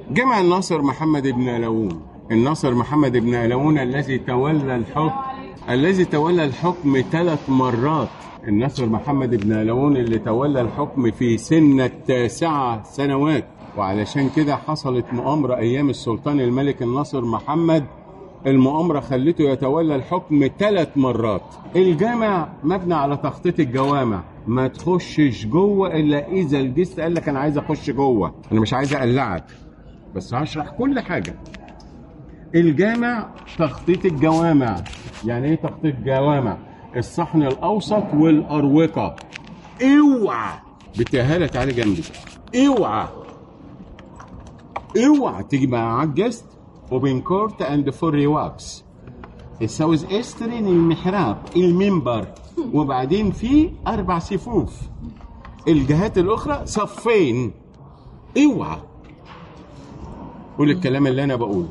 جمع الناصر محمد بن ألوون الناصر محمد بن ألوون الذي تولى الحكم الذي تولى الحكم ثلاث مرات الناصر محمد بن ألوون اللي تولى الحكم في سن التاسعة سنوات وعلشان كده حصلت مؤامرة أيام السلطان الملك الناصر محمد المؤامرة خلته يتولى الحكم ثلاث مرات الجامع مبني على تخطيط الجوامع ما تخشش جوه الا اذا الجست قال لك انا عايز اخش جوه انا مش عايز اقلعك بس هشرح كل حاجه الجامع تخطيط الجوامع يعني ايه تخطيط جوامع الصحن الاوسط والاروقه اوعى بتهالة تعالى جنبي اوعى اوعى تيجي معاك جست وبين كورت اند فور ريواكس الساوث ايسترن المحراب المنبر وبعدين في اربع صفوف الجهات الاخرى صفين اوعى قول الكلام اللي انا بقوله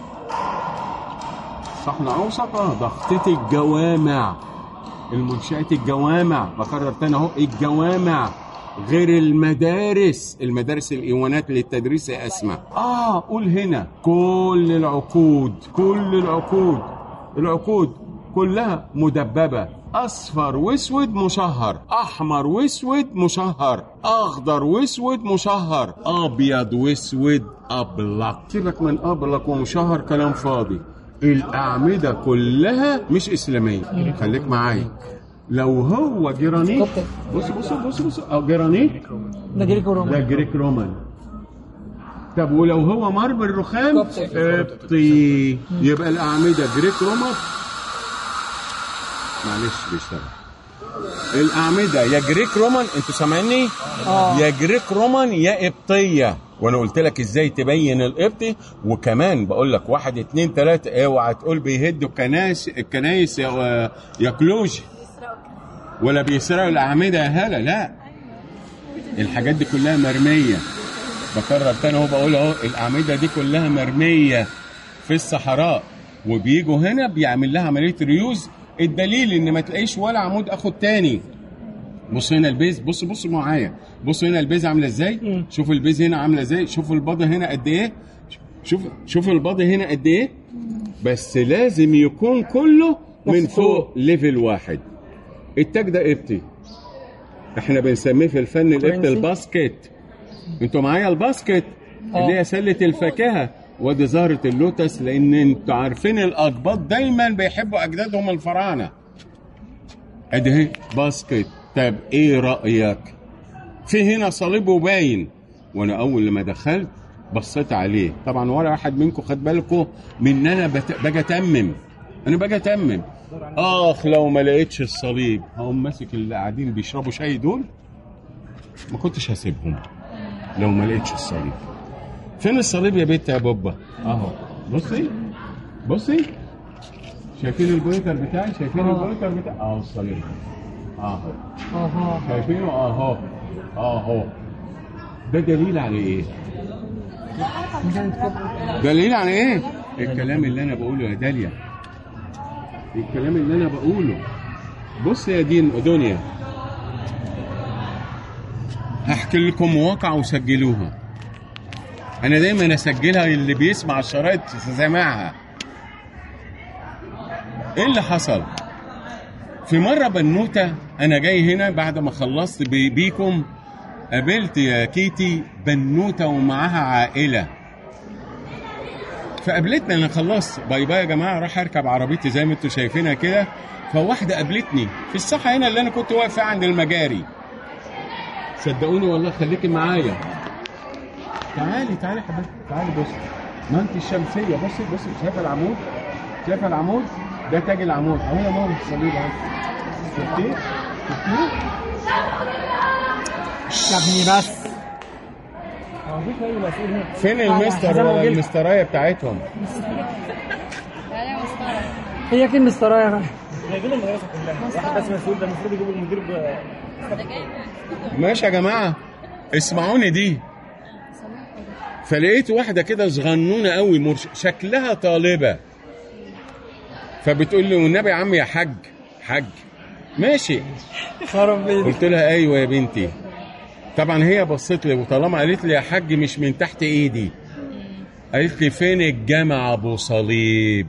صحن اوسط اه ضغطة الجوامع المنشآت الجوامع بكرر تاني اهو الجوامع غير المدارس المدارس الايوانات للتدريس يا اسماء اه قول هنا كل العقود كل العقود العقود كلها مدببه اصفر واسود مشهر احمر واسود مشهر اخضر واسود مشهر ابيض واسود ابلق سيبك من ابلق ومشهر كلام فاضي الاعمده كلها مش اسلاميه خليك معايا لو هو جرانيت بص بص بص بص اه جرانيت ده جريكو رومان ده جريك رومان طب ولو هو ماربل رخام قبطي. قبطي يبقى الاعمده جريك رومان معلش بيشتغل الاعمده يا جريك رومان انتوا سامعيني اه يا جريك رومان يا قبطيه وانا قلت لك ازاي تبين القبطي وكمان بقول لك واحد اتنين تلاته اوعى تقول بيهدوا الكنايس الكنايس يا يا كلوجي ولا بيسرقوا الاعمده يا هلا لا الحاجات دي كلها مرميه بكرر تاني اهو بقول اهو الاعمده دي كلها مرميه في الصحراء وبيجوا هنا بيعمل لها عمليه ريوز الدليل ان ما تلاقيش ولا عمود اخد تاني بص هنا البيز بص بص معايا بص هنا البيز عامله ازاي مم. شوف البيز هنا عامله ازاي شوف الباضه هنا قد ايه شوف شوف الباضه هنا قد ايه بس لازم يكون كله من مفتوح. فوق ليفل واحد التاج ده قبطي احنا بنسميه في الفن القبطي فرنسي؟ الباسكت انتوا معايا الباسكت اه. اللي هي سله الفاكهه ودي زهره اللوتس لان انتوا عارفين الاقباط دايما بيحبوا اجدادهم الفراعنه ادي اهي باسكت طب ايه رايك في هنا صليب وباين وانا اول لما دخلت بصيت عليه طبعا ولا واحد منكم خد بالكم من ان انا بت... باجي اتمم انا باجي اتمم اخ لو ما لقيتش الصليب هقوم ماسك اللي قاعدين بيشربوا شاي دول ما كنتش هسيبهم لو ما لقيتش الصليب فين الصليب يا بنت يا بابا اهو بصي بصي شايفين البوينتر بتاعي شايفين آه. البوينتر بتاعي اهو الصليب اهو اها شايفينه اهو اهو ده دليل على ايه دليل على ايه الكلام اللي انا بقوله يا داليا الكلام اللي انا بقوله بص يا دين دنيا هحكي لكم واقع وسجلوها انا دايما اسجلها اللي بيسمع الشرايط سامعها ايه اللي حصل في مرة بنوتة أنا جاي هنا بعد ما خلصت بي- بيكم قابلت يا كيتي بنوتة ومعاها عائلة فقابلتني أنا خلصت باي باي يا جماعة راح أركب عربيتي زي ما أنتوا شايفينها كده فواحدة قابلتني في الساحة هنا اللي أنا كنت واقف فيها عند المجاري صدقوني والله خليكي معايا تعالي تعالي يا حبيبتي تعالي بصي ما انت الشمسيه بصي بصي شايفه العمود شايفه العمود ده تاج العمود اهو يا ماما الصليب اهو شفتيه شفتيه يا ابني بس فين آه، المستر حزام ولا وجلد. المسترايه بتاعتهم هي كلمة مسترايا بقى جايبين المدرسه كلها واحد بس مسؤول ده المفروض يجيبوا المدير ب... ماشي يا جماعه اسمعوني دي فلقيت واحده كده صغنونه قوي مرش... شكلها طالبه فبتقول لي والنبي يا عم يا حاج حاج ماشي خرب بيتك قلت لها ايوه يا بنتي طبعا هي بصت لي وطالما قالت لي يا حاج مش من تحت ايدي قالت لي فين الجامع ابو صليب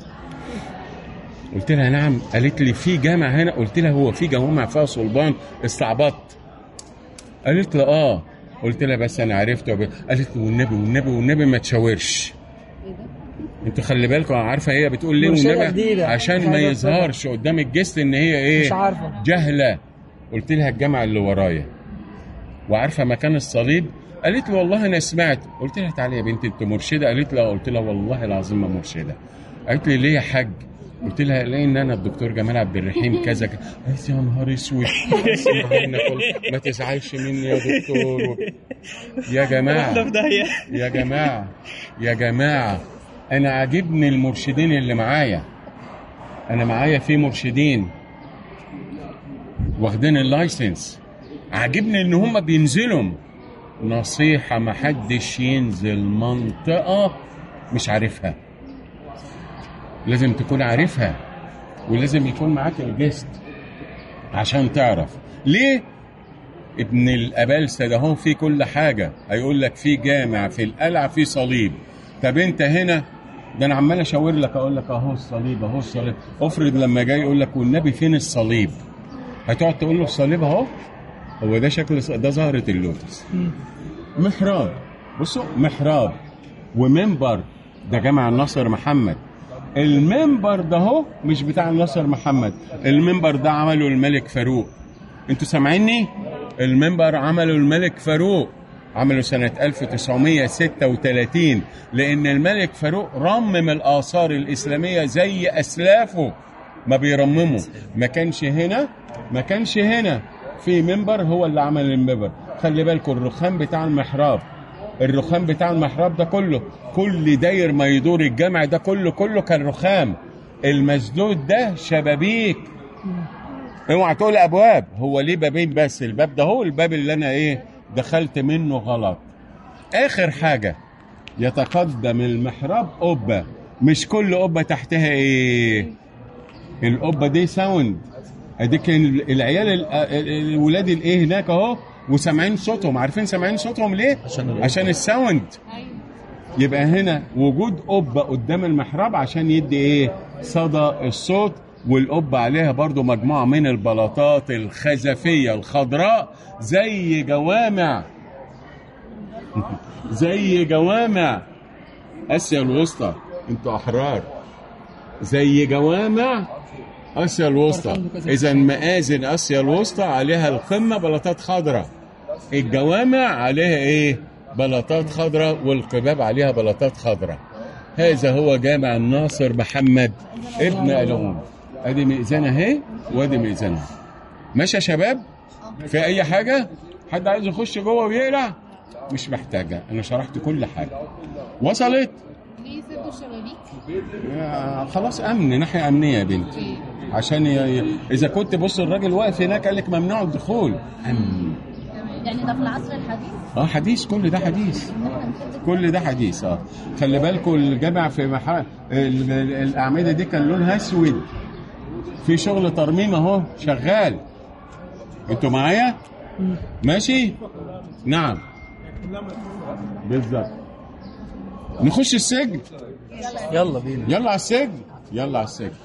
قلت لها نعم قالت لي في جامع هنا قلت لها هو في جوامع فيها صلبان استعبطت قالت لي اه قلت لها بس انا عرفت وب... قالت لي والنبي والنبي والنبي ما تشاورش انتوا خلي بالكم عارفه هي بتقول ليه مرشدة والنبي جديدة. عشان مش ما عايزة يظهرش قدام الجست ان هي ايه مش عارفة. جهله قلت لها الجامع اللي ورايا وعارفه مكان الصليب قالت لي والله انا سمعت قلت لها تعالي يا بنتي انت مرشده قالت لي اه قلت لها والله العظيم ما مرشده قالت لي ليه يا حاج قلت لها لان انا الدكتور جمال عبد الرحيم كذا كذا قالت لي يا نهار اسود اسمعينا كل- ما تزعلش مني يا دكتور يا جماعه في داهيه يا جماعة يا جماعة أنا عاجبني المرشدين اللي معايا أنا معايا في مرشدين واخدين اللايسنس عاجبني إن هما بينزلوا نصيحة محدش ينزل منطقة مش عارفها لازم تكون عارفها ولازم يكون معاك الجست عشان تعرف ليه ابن الابلسه ده هو في كل حاجه هيقول لك في جامع في القلعه في صليب طب انت هنا ده انا عمال اشاور لك اقول لك اهو الصليب اهو الصليب افرض لما جاي يقول لك والنبي فين الصليب هتقعد تقول له الصليب اهو هو ده شكل ده زهره اللوتس محراب بصوا محراب ومنبر ده جامع الناصر محمد المنبر ده هو مش بتاع الناصر محمد المنبر ده عمله الملك فاروق انتوا سامعيني المنبر عمله الملك فاروق عمله سنة 1936 لأن الملك فاروق رمم الآثار الإسلامية زي أسلافه ما بيرمموا ما كانش هنا ما كانش هنا في منبر هو اللي عمل المنبر خلي بالكم الرخام بتاع المحراب الرخام بتاع المحراب ده كله كل داير ما يدور الجامع ده كله كله كان رخام المسدود ده شبابيك اوعى تقول ابواب هو ليه بابين بس الباب ده هو الباب اللي انا ايه دخلت منه غلط اخر حاجه يتقدم المحراب قبه مش كل قبه تحتها ايه القبه دي ساوند اديك ال- العيال ال- ال- الولاد الايه هناك اهو وسامعين صوتهم عارفين سامعين صوتهم ليه عشان عشان الساوند يبقى هنا وجود قبة قدام المحراب عشان يدي ايه صدى الصوت والقبة عليها برضو مجموعة من البلاطات الخزفية الخضراء زي جوامع زي جوامع اسيا الوسطى انتوا احرار زي جوامع اسيا الوسطى اذا مآذن اسيا الوسطى عليها القمة بلاطات خضراء الجوامع عليها ايه بلاطات خضراء والقباب عليها بلاطات خضراء هذا هو جامع الناصر محمد ابن ألعون ادي مئذنه اهي وادي مئذنه ماشي يا شباب في اي حاجه حد عايز يخش جوه ويقلع مش محتاجه انا شرحت كل حاجه وصلت ليه سدوا الشبابيك؟ آه، خلاص امن ناحيه امنيه يا بنتي عشان ي... ي- اذا كنت بص الراجل واقف هناك قال لك ممنوع الدخول امن يعني ده في العصر الحديث اه حديث كل ده حديث كل ده حديث اه خلي بالكم الجامع في محا... ال- ال- الاعمده دي كان لونها اسود في شغل ترميم اهو شغال انتوا معايا ماشي نعم بالظبط نخش السجن يلا بينا يلا على السجن يلا على السجن